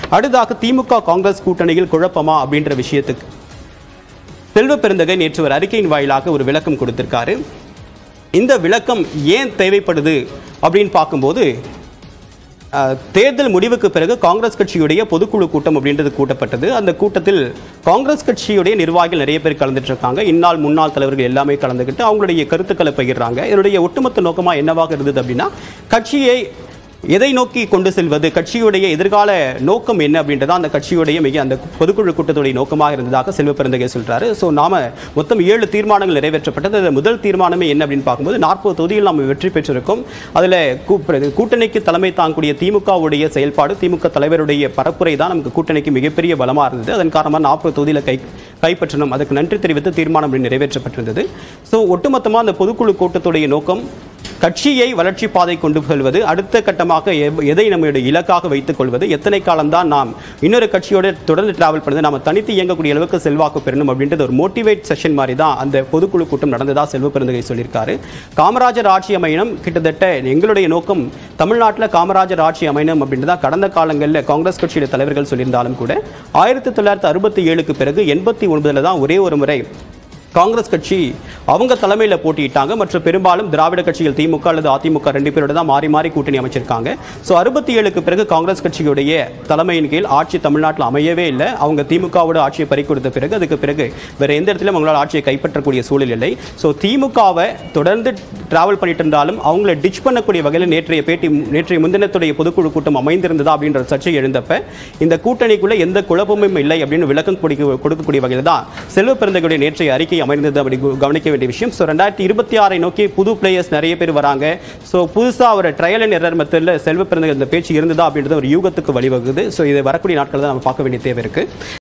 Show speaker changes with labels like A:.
A: அடுத்ததாக திமுக காங்கிரஸ் கூட்டணியில் குழப்பமா அப்படின்ற விஷயத்துக்கு செல்வ பெருந்தகை நேற்று ஒரு அறிக்கையின் வாயிலாக ஒரு விளக்கம் கொடுத்திருக்காரு இந்த விளக்கம் ஏன் தேவைப்படுது அப்படின்னு பார்க்கும்போது அஹ், தேர்தல் முடிவுக்கு பிறகு காங்கிரஸ் கட்சியுடைய பொதுக்குழு கூட்டம் அப்படின்றது கூட்டப்பட்டது அந்த கூட்டத்தில் காங்கிரஸ் கட்சியுடைய நிர்வாகிகள் நிறைய பேர் கலந்துட்டு இருக்காங்க இந்நாள் முன்னாள் தலைவர்கள் எல்லாமே கலந்துக்கிட்டு அவங்களுடைய கருத்துக்களை பகிர்றாங்க இதனுடைய ஒட்டுமொத்த நோக்கமா என்னவாக இருந்தது அப்படின்னா கட்சியை எதை நோக்கி கொண்டு செல்வது கட்சியுடைய எதிர்கால நோக்கம் என்ன அப்படின்றத அந்த கட்சியுடைய மிக அந்த பொதுக்குழு கூட்டத்துடைய நோக்கமாக இருந்ததாக செல்வ பெருந்தகை சொல்றாரு ஸோ நாம மொத்தம் ஏழு தீர்மானங்கள் நிறைவேற்றப்பட்டது அதில் முதல் தீர்மானமே என்ன அப்படின்னு பார்க்கும்போது நாற்பது தொகுதியில் நாம் வெற்றி பெற்றிருக்கோம் அதில் கூட்டணிக்கு தலைமை தாங்கக்கூடிய திமுகவுடைய செயல்பாடு திமுக தலைவருடைய பரப்புரை தான் நமக்கு கூட்டணிக்கு மிகப்பெரிய பலமாக இருந்தது அதன் காரணமாக நாற்பது தொகுதியில் கை கைப்பற்றணும் அதுக்கு நன்றி தெரிவித்து தீர்மானம் இப்படி நிறைவேற்றப்பட்டிருந்தது ஸோ ஒட்டுமொத்தமாக அந்த பொதுக்குழு கூட்டத்துடைய நோக்கம் கட்சியை வளர்ச்சி பாதை கொண்டு செல்வது அடுத்த கட்டமாக எவ்- எதை நம்முடைய இலக்காக வைத்துக் கொள்வது எத்தனை காலம்தான் நாம் இன்னொரு கட்சியோட தொடர்ந்து டிராவல் பண்ணது நாம தனித்து இயங்கக்கூடிய அளவுக்கு செல்வாக்கு பெறணும் அப்படின்றது ஒரு மோட்டிவேட் செஷன் மாதிரி தான் அந்த பொதுக்குழு கூட்டம் நடந்ததா செல்வ பெருந்தகை சொல்லியிருக்காரு காமராஜர் ஆட்சி அமையணும் கிட்டத்தட்ட எங்களுடைய நோக்கம் தமிழ்நாட்டில் காமராஜர் ஆட்சி அமையணும் அப்படின்றதா கடந்த காலங்களில் காங்கிரஸ் கட்சியுடைய தலைவர்கள் சொல்லியிருந்தாலும் கூட ஆயிரத்தி தொள்ளாயிரத்தி அறுபத்தி ஏழுக்கு பிறகு எண்பத்தி ஒன்பதுல தான் ஒரே ஒரு முறை காங்கிரஸ் கட்சி அவங்க தலைமையில் போட்டியிட்டாங்க மற்றும் பெரும்பாலும் திராவிட கட்சிகள் திமுக அல்லது அதிமுக ரெண்டு பேரோட தான் மாறி மாறி கூட்டணி அமைச்சிருக்காங்க ஸோ அறுபத்தி ஏழுக்கு பிறகு காங்கிரஸ் கட்சியுடைய தலைமையின் கீழ் ஆட்சி தமிழ்நாட்டில் அமையவே இல்லை அவங்க திமுகவோட ஆட்சியை பறி கொடுத்த பிறகு அதுக்கு பிறகு வேற எந்த இடத்துலையும் அவங்களால ஆட்சியை கைப்பற்றக்கூடிய சூழல் இல்லை ஸோ திமுகவை தொடர்ந்து டிராவல் பண்ணிட்டு இருந்தாலும் அவங்கள டிச் பண்ணக்கூடிய வகையில் நேற்றைய பேட்டி நேற்றைய முந்தினத்துடைய பொதுக்குழு கூட்டம் அமைந்திருந்ததா அப்படின்ற ஒரு சர்ச்சை எழுந்தப்ப இந்த கூட்டணிக்குள்ள எந்த குழப்பமும் இல்லை அப்படின்னு விளக்கம் கொடுக்க கொடுக்கக்கூடிய வகையில் தான் செல்வ பெருந்தகையுடைய நேற்றைய அறிக்கை அமைந்தது அப்படி கு- கவனிக்க வேண்டிய விஷயம் ஸோ ரெண்டாயிரத்தி இருபத்தி ஆறை நோக்கி புது பிளேயர்ஸ் நிறைய பேர் வராங்க ஸோ புதுசாக ஒரு ட்ரையல் அண்ட் எரர் மெத்தடில் செல்வ பெருந்தகை இந்த பேச்சு இருந்ததா அப்படின்றது ஒரு யூகத்துக்கு வழிவகுது ஸோ இது வரக்கூடிய நாட்கள் தான் நம்ம பார்க்க வேண்டிய தேவை இருக்கு